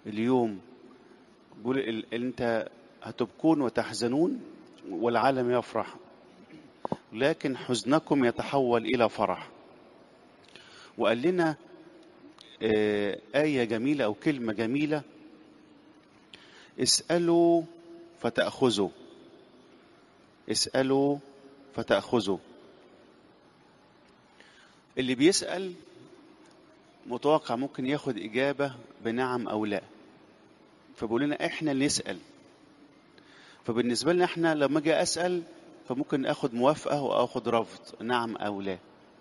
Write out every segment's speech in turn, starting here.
اليوم بيقول ال- انت هتبكون وتحزنون والعالم يفرح لكن حزنكم يتحول الى فرح وقال لنا آه، آية جميلة أو كلمة جميلة اسألوا فتأخذوا اسألوا فتأخذوا اللي بيسأل متوقع ممكن ياخد إجابة بنعم أو لا فبيقول لنا إحنا اللي نسأل فبالنسبة لنا إحنا لما أجي أسأل فممكن آخد موافقة أو آخد رفض نعم أو لا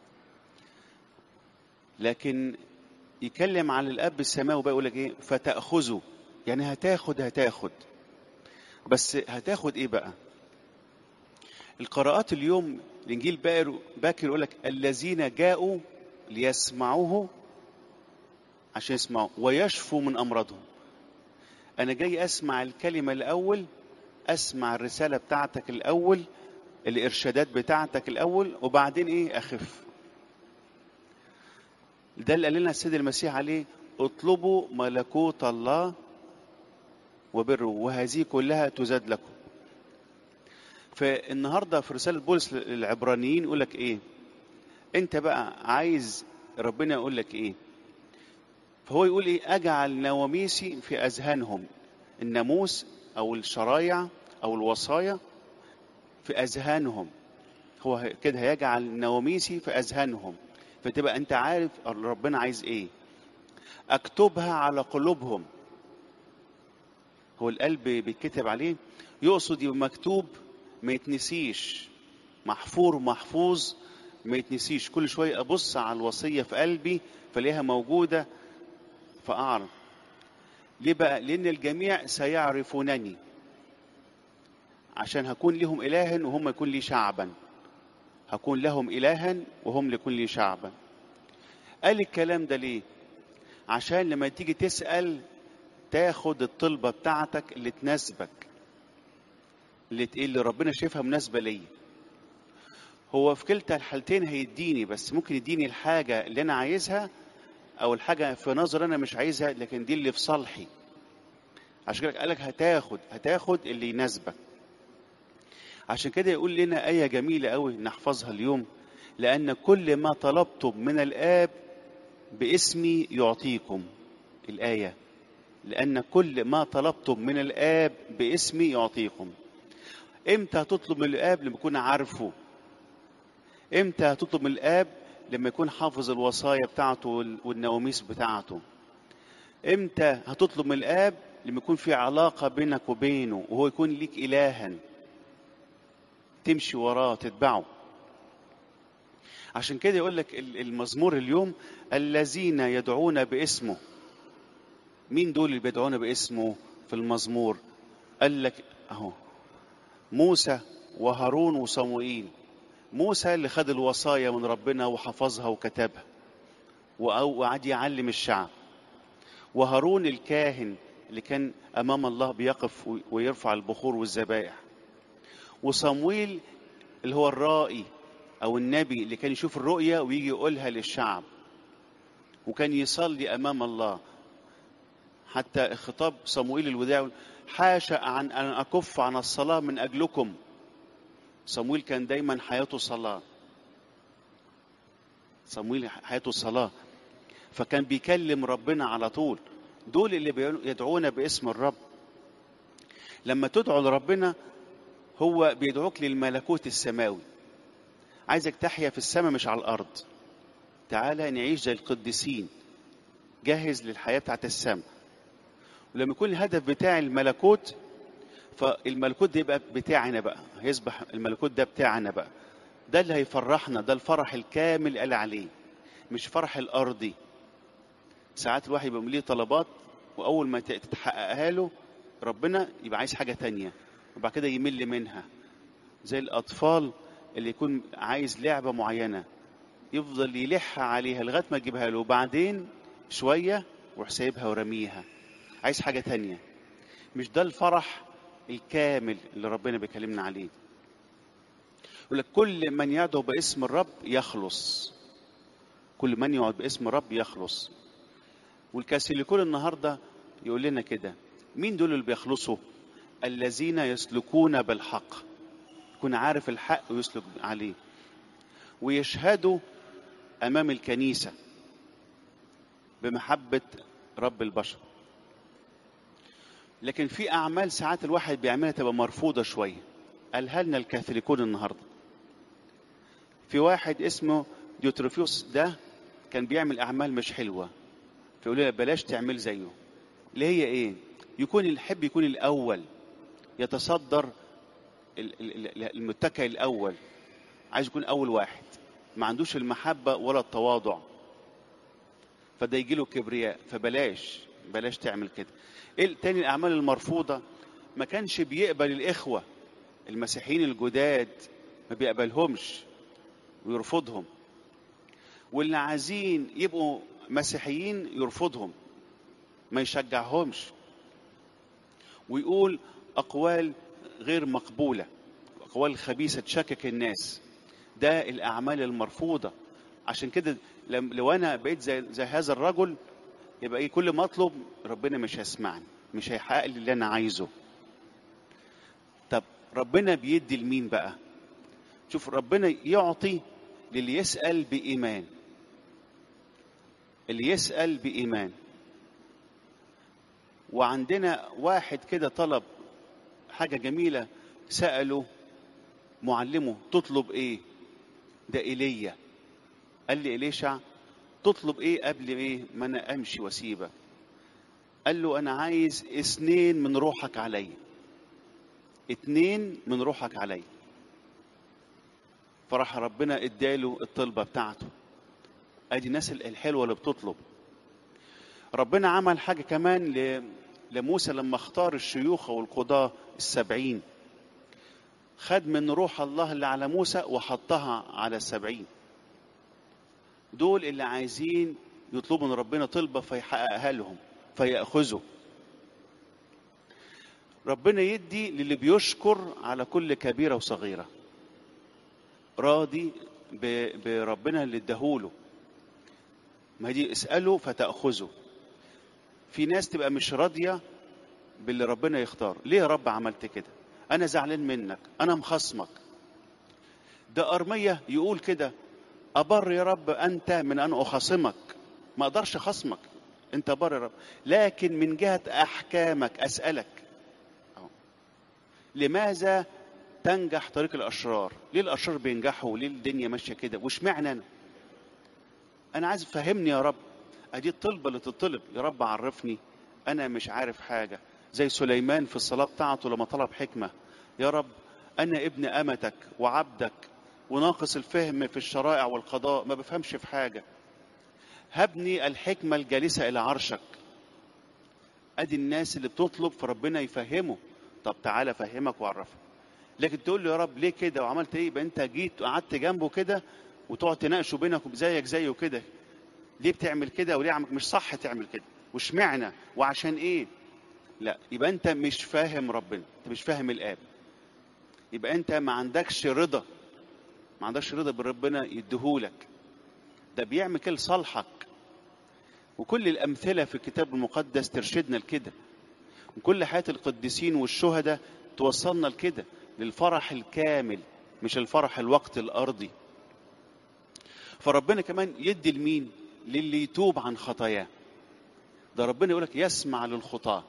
لكن يكلم عن الاب السماوي بقى يقول لك ايه فتاخذوا يعني هتاخد هتاخد بس هتاخد ايه بقى القراءات اليوم الانجيل باكر باكر يقول لك الذين جاءوا ليسمعوه عشان يسمعوا ويشفوا من امراضهم انا جاي اسمع الكلمه الاول اسمع الرساله بتاعتك الاول الارشادات بتاعتك الاول وبعدين ايه اخف ده اللي قال لنا السيد المسيح عليه اطلبوا ملكوت الله وبره وهذه كلها تزاد لكم فالنهارده في رساله بولس للعبرانيين يقول لك ايه انت بقى عايز ربنا يقول لك ايه فهو يقول ايه اجعل نواميسي في اذهانهم الناموس او الشرايع او الوصايا في اذهانهم هو كده هيجعل نواميسي في اذهانهم فتبقى انت عارف ربنا عايز ايه اكتبها على قلوبهم هو القلب بيتكتب عليه يقصد يبقى مكتوب ما يتنسيش محفور محفوظ ما يتنسيش كل شويه ابص على الوصيه في قلبي فلاقيها موجوده فاعرف ليه بقى لان الجميع سيعرفونني عشان هكون لهم الها وهم يكون لي شعبا هكون لهم إلها وهم لكل لي شعبا قال الكلام ده ليه عشان لما تيجي تسأل تاخد الطلبة بتاعتك اللي تناسبك اللي ت- اللي ربنا شايفها مناسبة ليا هو في كلتا الحالتين هيديني بس ممكن يديني الحاجة اللي أنا عايزها أو الحاجة في نظر أنا مش عايزها لكن دي اللي في صالحي عشان كده قالك هتاخد هتاخد اللي يناسبك عشان كده يقول لنا آية جميلة أوي نحفظها اليوم لأن كل ما طلبتم من الآب باسمي يعطيكم الآية لأن كل ما طلبتم من الآب باسمي يعطيكم إمتى هتطلب من الآب لما يكون عارفه إمتى هتطلب من الآب لما يكون حافظ الوصايا بتاعته وال- والنواميس بتاعته إمتى هتطلب من الآب لما يكون في علاقة بينك وبينه وهو يكون ليك إلها تمشي وراه تتبعه عشان كده يقول لك ال- المزمور اليوم الذين يدعون باسمه مين دول اللي بيدعون باسمه في المزمور قال لك اهو موسى وهارون وصموئيل موسى اللي خد الوصايا من ربنا وحفظها وكتبها وأو- وقعد يعلم الشعب وهارون الكاهن اللي كان امام الله بيقف وي- ويرفع البخور والذبائح وصمويل اللي هو الرائي او النبي اللي كان يشوف الرؤيا ويجي يقولها للشعب وكان يصلي امام الله حتى خطاب صموئيل الوداع يقول، حاشا عن ان اكف عن الصلاه من اجلكم صمويل كان دايما حياته صلاه صمويل حياته صلاه فكان بيكلم ربنا على طول دول اللي بيدعونا باسم الرب لما تدعو لربنا هو بيدعوك للملكوت السماوي عايزك تحيا في السماء مش على الارض تعالى نعيش زي القديسين جاهز للحياه بتاعت السماء ولما يكون الهدف بتاع الملكوت فالملكوت ده يبقى بتاعنا بقى هيصبح الملكوت ده بتاعنا بقى ده اللي هيفرحنا ده الفرح الكامل قال عليه مش فرح الارضي ساعات الواحد يبقى ليه طلبات واول ما تتحققها له ربنا يبقى عايز حاجه تانية وبعد كده يمل منها زي الاطفال اللي يكون عايز لعبه معينه يفضل يلح عليها لغايه ما يجيبها له وبعدين شويه ويروح سايبها ورميها عايز حاجه تانية مش ده الفرح الكامل اللي ربنا بيكلمنا عليه يقول لك كل من يدعو باسم الرب يخلص كل من يقعد باسم الرب يخلص والكاثوليكون النهارده يقول لنا كده مين دول اللي بيخلصوا الذين يسلكون بالحق يكون عارف الحق ويسلك عليه ويشهدوا امام الكنيسه بمحبه رب البشر لكن في اعمال ساعات الواحد بيعملها تبقى مرفوضه شويه قالها لنا الكاثوليكون النهارده في واحد اسمه ديوتروفيوس ده كان بيعمل اعمال مش حلوه فيقول لنا بلاش تعمل زيه اللي هي ايه يكون الحب يكون الاول يتصدر المتكئ الاول عايز يكون اول واحد ما عندوش المحبه ولا التواضع فده يجي له كبرياء فبلاش بلاش تعمل كده ايه تاني الاعمال المرفوضه ما كانش بيقبل الاخوه المسيحيين الجداد ما بيقبلهمش ويرفضهم واللي عايزين يبقوا مسيحيين يرفضهم ما يشجعهمش ويقول اقوال غير مقبوله اقوال خبيثه تشكك الناس ده الاعمال المرفوضه عشان كده لو انا بقيت زي, زي هذا الرجل يبقى ايه كل ما اطلب ربنا مش هيسمعني مش هيحقق لي اللي انا عايزه طب ربنا بيدي لمين بقى شوف ربنا يعطي للي يسأل بإيمان اللي يسأل بإيمان وعندنا واحد كده طلب حاجة جميلة سأله معلمه تطلب ايه ده ايليا قال لي إليشع تطلب ايه قبل ايه ما انا امشي واسيبك قال له انا عايز اثنين من روحك علي اتنين من روحك علي فراح ربنا اداله الطلبة بتاعته ادي الناس الحلوة اللي بتطلب ربنا عمل حاجة كمان لموسى لما اختار الشيوخ والقضاة السبعين خد من روح الله اللي على موسى وحطها على السبعين دول اللي عايزين يطلبوا من ربنا طلبة فيحققها لهم فيأخذوا ربنا يدي للي بيشكر على كل كبيرة وصغيرة راضي بربنا اللي اداهوله ما دي اسأله فتأخذه في ناس تبقى مش راضية باللي ربنا يختار ليه يا رب عملت كده انا زعلان منك انا مخصمك ده ارمية يقول كده ابر يا رب انت من ان اخاصمك ما اقدرش اخصمك انت بر يا رب لكن من جهة احكامك اسألك لماذا تنجح طريق الاشرار ليه الاشرار بينجحوا وليه الدنيا ماشيه كده واشمعنى انا انا عايز فهمني يا رب ادي الطلبه اللي تطلب يا رب عرفني انا مش عارف حاجه زي سليمان في الصلاه بتاعته لما طلب حكمه يا رب انا ابن امتك وعبدك وناقص الفهم في الشرائع والقضاء ما بفهمش في حاجه هبني الحكمه الجالسه الى عرشك ادي الناس اللي بتطلب فربنا يفهمه طب تعالى افهمك واعرفك لكن تقول له يا رب ليه كده وعملت ايه يبقى انت جيت وقعدت جنبه كده وتقعد تناقشه بينك زيك زيه كده ليه بتعمل كده وليه عمك مش صح تعمل كده واشمعنى وعشان ايه لا يبقى انت مش فاهم ربنا انت مش فاهم الاب يبقى انت ما عندكش رضا ما عندكش رضا بربنا يديهولك ده بيعمل كده لصالحك وكل الامثله في الكتاب المقدس ترشدنا لكده وكل حياه القديسين والشهداء توصلنا لكده للفرح الكامل مش الفرح الوقت الارضي فربنا كمان يدي لمين للي يتوب عن خطاياه ده ربنا يقولك يسمع للخطاة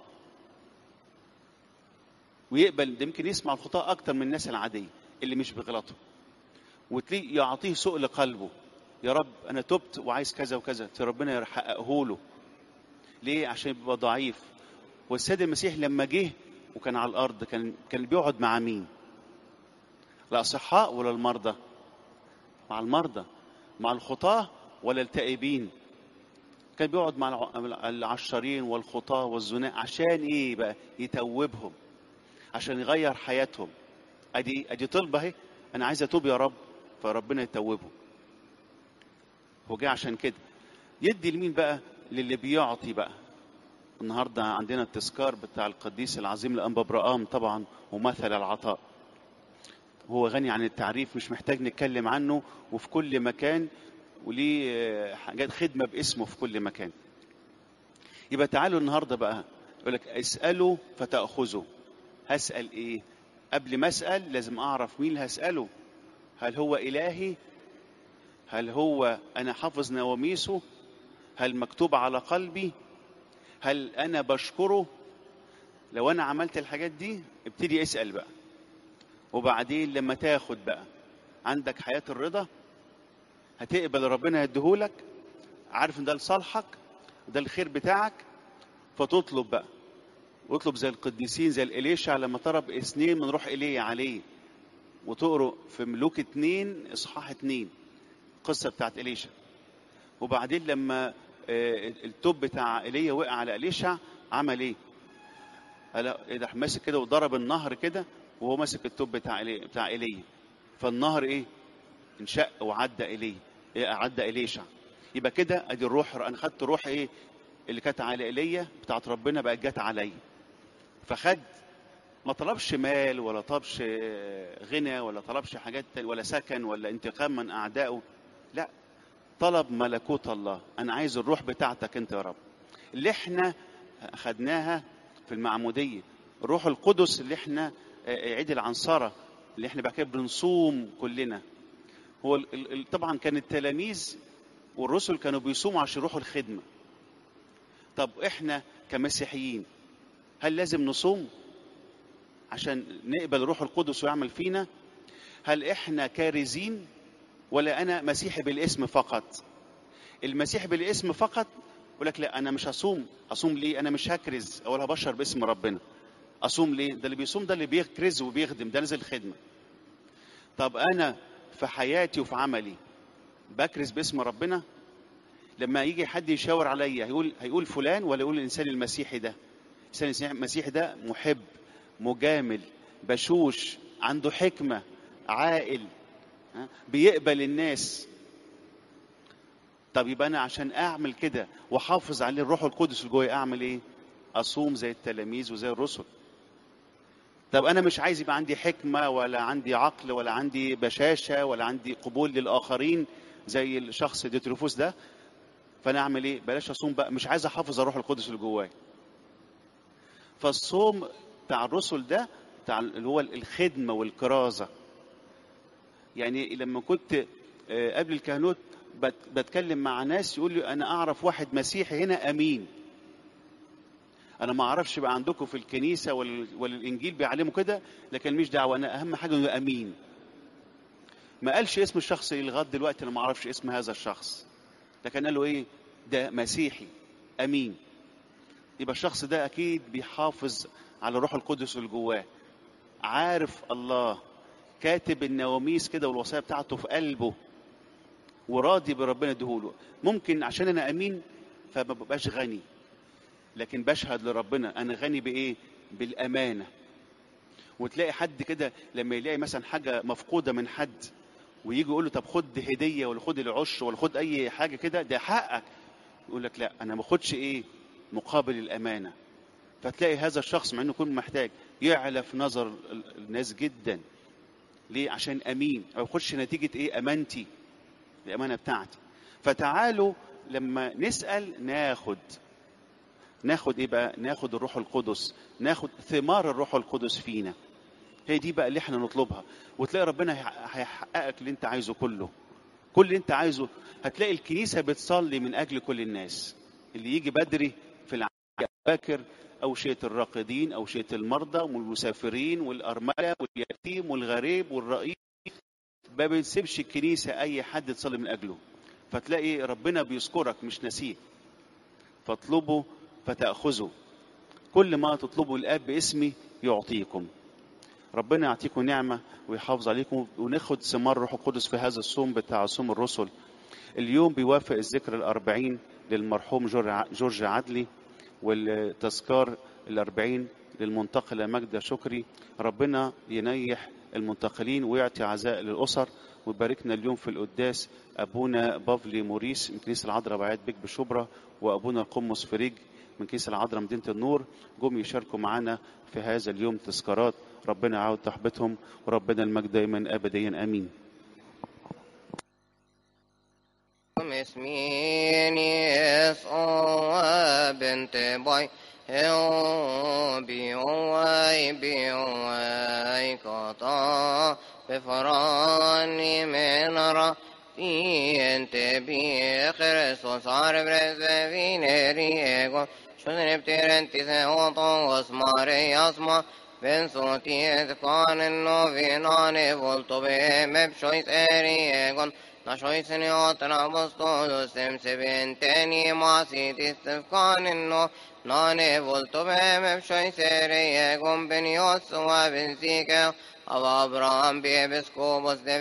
ويقبل ده يمكن يسمع الخطاة أكتر من الناس العادية اللي مش بيغلطوا وتلاقيه يعطيه سوء لقلبه يا رب أنا تبت وعايز كذا وكذا ربنا يحققه له ليه عشان يبقى ضعيف والسيد المسيح لما جه وكان على الأرض كان كان بيقعد مع مين؟ الأصحاء ولا المرضى؟ مع المرضى مع الخطاة ولا التائبين كان بيقعد مع العشارين والخطاة والزناء عشان ايه بقى يتوبهم عشان يغير حياتهم ادي ادي طلبه اهي انا عايز اتوب يا رب فربنا يتوبهم هو جاي عشان كده يدي لمين بقى للي بيعطي بقى النهارده عندنا التذكار بتاع القديس العظيم الانبا برقام طبعا ومثل العطاء هو غني عن التعريف مش محتاج نتكلم عنه وفي كل مكان وليه حاجات خدمة باسمه في كل مكان يبقى تعالوا النهاردة بقى يقول لك اسألوا فتأخذوا هسأل ايه قبل ما اسأل لازم اعرف مين اللي هسأله هل هو الهي هل هو انا حافظ نواميسه هل مكتوب على قلبي هل انا بشكره لو انا عملت الحاجات دي ابتدي اسأل بقى وبعدين لما تاخد بقى عندك حياة الرضا هتقبل ربنا يديهولك عارف ان ده لصالحك ده الخير بتاعك فتطلب بقى واطلب زي القديسين زي الإليشع لما طلب اثنين من روح ايليا عليه وتقروا في ملوك اتنين اصحاح اتنين القصه بتاعت إليشع وبعدين لما آه، التوب بتاع ايليا وقع على إليشع عمل ايه؟ قال إيه ده ماسك كده وضرب النهر كده وهو ماسك التوب بتاع إيليا بتاع ايليا فالنهر ايه؟ انشق وعدى ايليا إيه عدى إليشع يبقى كده ادي الروح انا خدت روح ايه اللي كانت على ايليا بتاعت ربنا بقت جت عليا فخد ما طلبش مال ولا طلبش آه، غنى ولا طلبش حاجات تانية ولا سكن ولا انتقام من اعدائه لا طلب ملكوت الله انا عايز الروح بتاعتك انت يا رب اللي احنا اخدناها في المعموديه الروح القدس اللي احنا آه، عيد العنصره اللي احنا بعد كده بنصوم كلنا هو ال- ال- ال- طبعا كان التلاميذ والرسل كانوا بيصوموا عشان يروحوا الخدمه طب احنا كمسيحيين هل لازم نصوم عشان نقبل الروح القدس ويعمل فينا هل احنا كارزين ولا انا مسيحي بالاسم فقط المسيحي بالاسم فقط يقول لك لا انا مش هصوم اصوم ليه انا مش هكرز ولا بشر باسم ربنا اصوم ليه ده اللي بيصوم ده اللي بيكرز وبيخدم ده نزل خدمه طب انا في حياتي وفي عملي بكرز باسم ربنا لما يجي حد يشاور عليا هيقول هيقول فلان ولا يقول الانسان المسيحي ده الانسان المسيحي ده محب مجامل بشوش عنده حكمه عاقل ها؟ بيقبل الناس طب يبقى انا عشان اعمل كده واحافظ عليه الروح القدس اللي جوايا اعمل ايه اصوم زي التلاميذ وزي الرسل طب انا مش عايز يبقى عندي حكمه ولا عندي عقل ولا عندي بشاشه ولا عندي قبول للاخرين زي الشخص ديتروفوس ده فانا اعمل ايه بلاش اصوم بقى مش عايز احافظ الروح القدس اللي جوايا فالصوم بتاع الرسل ده بتاع اللي هو الخدمه والكرازه يعني لما كنت آه، قبل الكهنوت بت- بتكلم مع ناس يقول لي انا اعرف واحد مسيحي هنا امين انا ما اعرفش بقى عندكم في الكنيسه ولا ولا الانجيل بيعلموا كده لكن مش دعوه انا اهم حاجه انه امين ما قالش اسم الشخص اللي لغايه دلوقتي انا ما اعرفش اسم هذا الشخص لكن قال له ايه ده مسيحي امين يبقى الشخص ده اكيد بيحافظ على الروح القدس اللي جواه عارف الله كاتب النواميس كده والوصايا بتاعته في قلبه وراضي بربنا اديهوله ممكن عشان انا امين فما ببقاش غني لكن بشهد لربنا انا غني بايه بالامانه وتلاقي حد كده لما يلاقي مثلا حاجه مفقوده من حد ويجي يقول له طب خد هديه ولا خد العش ولا خد اي حاجه كده ده حقك يقول لك لا انا ما اخدش ايه مقابل الامانه فتلاقي هذا الشخص مع انه يكون محتاج يعلى في نظر ال- الناس جدا ليه عشان امين ما ياخدش نتيجه ايه امانتي الامانه بتاعتي فتعالوا لما نسال ناخد ناخد ايه بقى ناخد الروح القدس ناخد ثمار الروح القدس فينا هي دي بقى اللي احنا نطلبها وتلاقي ربنا هيح- هيحققك اللي انت عايزه كله كل اللي انت عايزه هتلاقي الكنيسه بتصلي من اجل كل الناس اللي يجي بدري في الباكر أوشية الراقدين أوشية المرضى والمسافرين والأرملة واليتيم والغريب والرقيق ما بنسيبش الكنيسة أي حد تصلي من أجله فتلاقي ربنا بيذكرك مش نسيه فاطلبوا فتأخذوا كل ما تطلبوا الآب باسمي يعطيكم ربنا يعطيكم نعمة ويحافظ عليكم وناخد ثمار روح القدس في هذا الصوم بتاع صوم الرسل اليوم بيوافق الذكر الأربعين للمرحوم جور- جورج عدلي والتذكار الأربعين للمنتقلة ماجدة شكري ربنا ينيح المنتقلين ويعطي عزاء للأسر ويباركنا اليوم في القداس أبونا بافلي موريس من كنيسة العذراء بعيد بيك بشبرا وأبونا القمص فريج من كنيسة العذراء مدينة النور جم يشاركوا معنا في هذا اليوم تذكارات ربنا يعود تحبتهم وربنا المجد دائما أبديا آمين مسمين يسوع بنت باي بيوي بيوي كتا بفراني من را انت بي خريستوس عارف رزفين ريغو شنر بترنتي سهوطو اسماري اسما بن صوتي كان النوفينان volto be mepshois eriegon nashois neotna bostodo sem seventeni masit istefkanin nane volto be mepshois eriegon benios wa bensike av Abraham be beskobos de